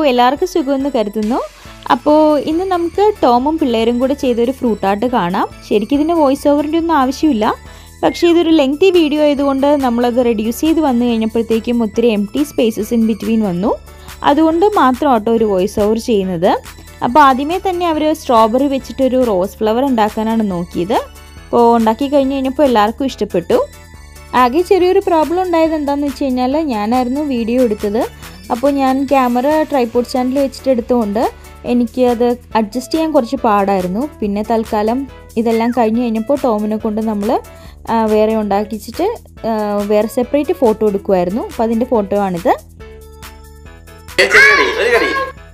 എല്ലാവർക്കും സുഖമെന്ന് കരുതുന്നു അപ്പോൾ ഇന്ന് നമുക്ക് ടോമും പിള്ളേരും കൂടെ ചെയ്തൊരു ഫ്രൂട്ട് ആർട്ട് കാണാം ശരിക്കും ഇതിന് വോയിസ് ഓവറിൻ്റെ ഒന്നും ആവശ്യമില്ല പക്ഷേ ഇതൊരു ലെങ്തി വീഡിയോ ആയതുകൊണ്ട് നമ്മളത് റെഡ്യൂസ് ചെയ്ത് വന്നു കഴിഞ്ഞപ്പോഴത്തേക്കും ഒത്തിരി empty spaces in between വന്നു അതുകൊണ്ട് മാത്രം ആട്ടോ ഒരു വോയിസ് ഓവർ ചെയ്യുന്നത് അപ്പോൾ ആദ്യമേ തന്നെ അവർ സ്ട്രോബെറി വെച്ചിട്ടൊരു റോസ് ഫ്ലവർ ഉണ്ടാക്കാനാണ് നോക്കിയത് അപ്പോൾ ഉണ്ടാക്കി കഴിഞ്ഞ് കഴിഞ്ഞപ്പോൾ എല്ലാവർക്കും ഇഷ്ടപ്പെട്ടു ആകെ ചെറിയൊരു പ്രോബ്ലം ഉണ്ടായത് എന്താണെന്ന് വെച്ച് കഴിഞ്ഞാൽ ഞാനായിരുന്നു വീഡിയോ എടുത്തത് അപ്പോൾ ഞാൻ ക്യാമറ ട്രൈപോഡ് സ്റ്റാൻഡിൽ വെച്ചിട്ട് എടുത്തുകൊണ്ട് എനിക്ക് അത് അഡ്ജസ്റ്റ് ചെയ്യാൻ കുറച്ച് പാടായിരുന്നു പിന്നെ തൽക്കാലം ഇതെല്ലാം കഴിഞ്ഞ് കഴിഞ്ഞപ്പോൾ ടോമിനെ കൊണ്ട് നമ്മൾ വേറെ ഉണ്ടാക്കിച്ചിട്ട് ആ, വേറെ സെപ്പറേറ്റ് ഫോട്ടോ എടുക്കുമായിരുന്നു അപ്പോൾ അതിൻ്റെ ഫോട്ടോ ആണിത് ചെറിയ കടി ഒരു കടി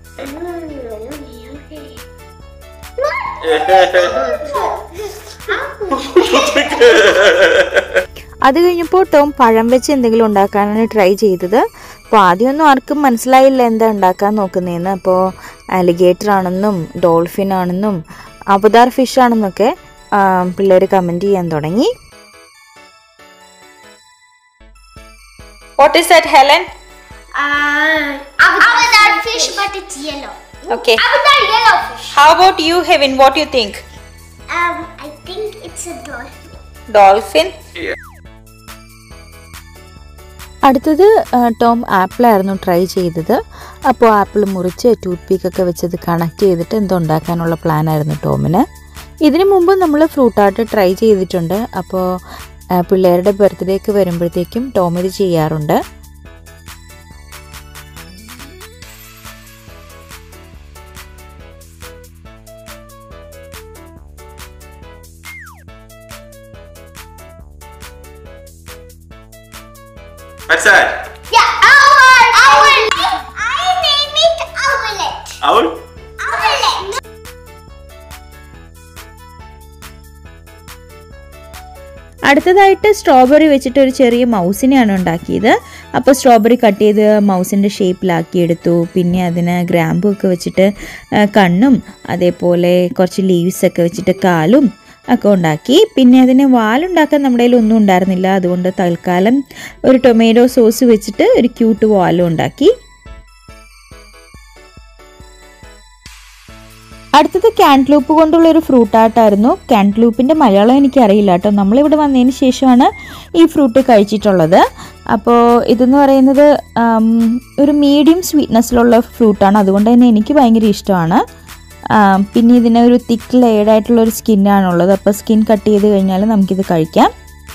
അത് കഴിഞ്ഞപ്പോൾ ടോം പഴം വെച്ച് എന്തെങ്കിലും ഉണ്ടാക്കാനാണ് ട്രൈ ചെയ്തത് അപ്പോൾ ആദ്യമൊന്നും ആർക്കും മനസ്സിലായില്ല എന്താ ഉണ്ടാക്കാൻ നോക്കുന്നതെന്ന് അപ്പോൾ അലിഗേറ്റർ ആണെന്നും ഡോൾഫിൻ ആണെന്നും അവതാർ ഫിഷ് ആണെന്നൊക്കെ പിള്ളേർ കമൻറ്റ് ചെയ്യാൻ തുടങ്ങി what is that Helen Uh, Avatar fish, but it's yellow. Okay Avatar yellow fish. How about you Hevin what you think Um, I think it's a dolphin. Dolphin അടുത്തത് ആ, Tom ആപ്പിളായിരുന്നു try ചെയ്തത് അപ്പോൾ apple മുറിച്ച് tooth പീക്കൊക്കെ വെച്ചത് connect ചെയ്തിട്ട് എന്തോ ഉണ്ടാക്കാനുള്ള പ്ലാനായിരുന്നു ടോമിന് ഇതിനു മുമ്പ് നമ്മൾ ഫ്രൂട്ട് ആർട്ട് ട്രൈ ചെയ്തിട്ടുണ്ട് അപ്പോൾ ആ, പിള്ളേരുടെ ബർത്ത്ഡേക്ക് വരുമ്പോഴത്തേക്കും ടോം ഇത് ചെയ്യാറുണ്ട് മനസ്സിലായി Yeah, owl. Owl. I name it owlet. അവൾ Owlet. അടുത്തതായിട്ട് സ്ട്രോബെറി വെച്ചിട്ട് ഒരു ചെറിയ മൗസിനെയാണ് ഉണ്ടാക്കിയത് അപ്പോൾ സ്ട്രോബെറി കട്ട് ചെയ്ത് മൗസിൻ്റെ ഷേപ്പിലാക്കി എടുത്തു പിന്നെ അതിന് ഗ്രാമ്പു ഒക്കെ വെച്ചിട്ട് ആ, കണ്ണും അതേപോലെ കുറച്ച് ലീവ്സ് ഒക്കെ വെച്ചിട്ട് കാലും ഒക്കെ ഉണ്ടാക്കി പിന്നെ അതിന് വാലുണ്ടാക്കാൻ നമ്മുടെ കയ്യിൽ ഒന്നും ഉണ്ടായിരുന്നില്ല അതുകൊണ്ട് തൽക്കാലം ഒരു ടൊമാറ്റോ സോസ് വെച്ചിട്ട് ഒരു ക്യൂട്ട് വാലും ഉണ്ടാക്കി അടുത്തത് ക്യാൻറ്റ്ലൂപ്പ് കൊണ്ടുള്ള ഒരു ഫ്രൂട്ട് ആർട്ടായിരുന്നു ക്യാൻറ്റ്ലൂപ്പിൻ്റെ മലയാളം എനിക്കറിയില്ല കേട്ടോ നമ്മളിവിടെ വന്നതിന് ശേഷമാണ് ഈ ഫ്രൂട്ട് കഴിച്ചിട്ടുള്ളത് അപ്പോൾ ഇതെന്ന് പറയുന്നത് ആം, ഒരു മീഡിയം സ്വീറ്റ്നെസ്സിലുള്ള ഫ്രൂട്ടാണ് അതുകൊണ്ട് തന്നെ എനിക്ക് ഭയങ്കര ഇഷ്ടമാണ് ആം, പിന്നെ ഇതിന് ഒരു തിക്ക് ലെയർഡ് ആയിട്ടുള്ള ഒരു സ്കിന്നാണുള്ളത് അപ്പോൾ സ്കിൻ കട്ട് ചെയ്ത് കഴിഞ്ഞാൽ നമുക്കിത് കഴിക്കാം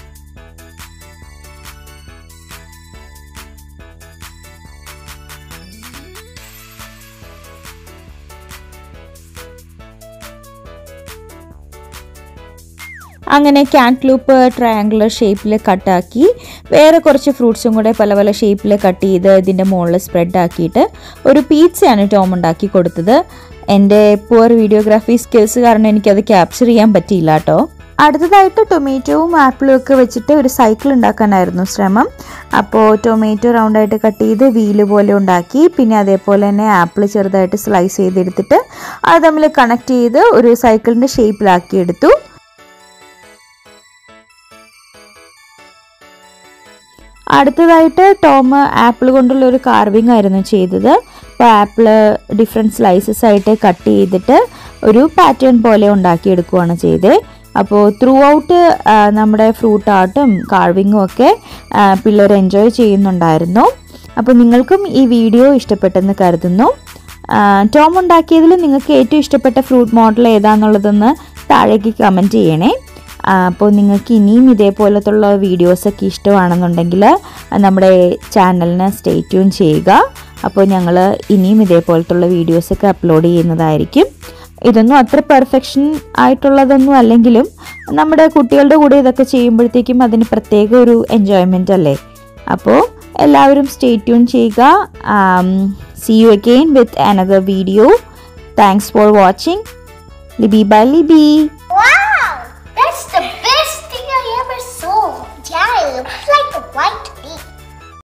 അങ്ങനെ ക്യാൻറ്റ്ലൂപ്പ് ട്രയാങ്കുലർ ഷേപ്പിൽ കട്ടാക്കി വേറെ കുറച്ച് ഫ്രൂട്ട്സും കൂടെ പല പല ഷേപ്പിൽ കട്ട് ചെയ്ത് ഇതിൻ്റെ മുകളിൽ സ്പ്രെഡ് ആക്കിയിട്ട് ഒരു പീച്ചയാണ് ടോം ഉണ്ടാക്കി കൊടുത്തത് എൻ്റെ പുവർ വീഡിയോഗ്രാഫി സ്കിൽസ് കാരണം എനിക്കത് ക്യാപ്ചർ ചെയ്യാൻ പറ്റിയില്ല കേട്ടോ അടുത്തതായിട്ട് ടൊമാറ്റോവും ആപ്പിളും ഒക്കെ വെച്ചിട്ട് ഒരു സൈക്കിൾ ഉണ്ടാക്കാനായിരുന്നു ശ്രമം അപ്പോൾ ടൊമാറ്റോ റൗണ്ടായിട്ട് കട്ട് ചെയ്ത് വീല് പോലെ ഉണ്ടാക്കി പിന്നെ അതേപോലെ തന്നെ ആപ്പിൾ ചെറുതായിട്ട് സ്ലൈസ് ചെയ്തെടുത്തിട്ട് അത് തമ്മിൽ കണക്ട് ചെയ്ത് ഒരു സൈക്കിളിൻ്റെ ഷേപ്പിലാക്കി എടുത്തു അടുത്തതായിട്ട് ടോം ആപ്പിൾ കൊണ്ടുള്ള ഒരു കാർവിംഗ് ആയിരുന്നു ചെയ്തത് അപ്പോൾ ആപ്പിൾ ഡിഫറെൻറ്റ് സ്ലൈസസ് ആയിട്ട് കട്ട് ചെയ്തിട്ട് ഒരു പാറ്റേൺ പോലെ ഉണ്ടാക്കിയെടുക്കുകയാണ് ചെയ്തത് അപ്പോൾ ത്രൂ ഔട്ട് നമ്മുടെ ഫ്രൂട്ട് ആർട്ടും കാർവിങ്ങും ഒക്കെ ആ, പിള്ളേർ എൻജോയ് ചെയ്യുന്നുണ്ടായിരുന്നു അപ്പോൾ നിങ്ങൾക്കും ഈ വീഡിയോ ഇഷ്ടപ്പെട്ടെന്ന് കരുതുന്നു ആ, ടോം ഉണ്ടാക്കിയതിൽ നിങ്ങൾക്ക് ഏറ്റവും ഇഷ്ടപ്പെട്ട ഫ്രൂട്ട് മോഡൽ ഏതാണെന്നുള്ളതൊന്ന് താഴേക്ക് കമൻറ്റ് ചെയ്യണേ ആ, അപ്പോൾ നിങ്ങൾക്ക് ഇനിയും ഇതേപോലത്തുള്ള വീഡിയോസൊക്കെ ഇഷ്ടമാണെന്നുണ്ടെങ്കിൽ നമ്മുടെ ചാനലിന് സ്റ്റേ ട്യൂൺ ചെയ്യുക അപ്പോൾ ഞങ്ങൾ ഇനിയും ഇതേപോലത്തുള്ള വീഡിയോസൊക്കെ അപ്ലോഡ് ചെയ്യുന്നതായിരിക്കും ഇതൊന്നും അത്ര പെർഫെക്ഷൻ ആയിട്ടുള്ളതൊന്നും അല്ലെങ്കിലും നമ്മുടെ കുട്ടികളുടെ കൂടെ ഇതൊക്കെ ചെയ്യുമ്പോഴത്തേക്കും അതിന് പ്രത്യേക ഒരു എൻജോയ്മെൻ്റ് അല്ലേ അപ്പോൾ എല്ലാവരും സ്റ്റേ ട്യൂൺ ചെയ്യുക see you again with another video thanks for watching Libi bye Libi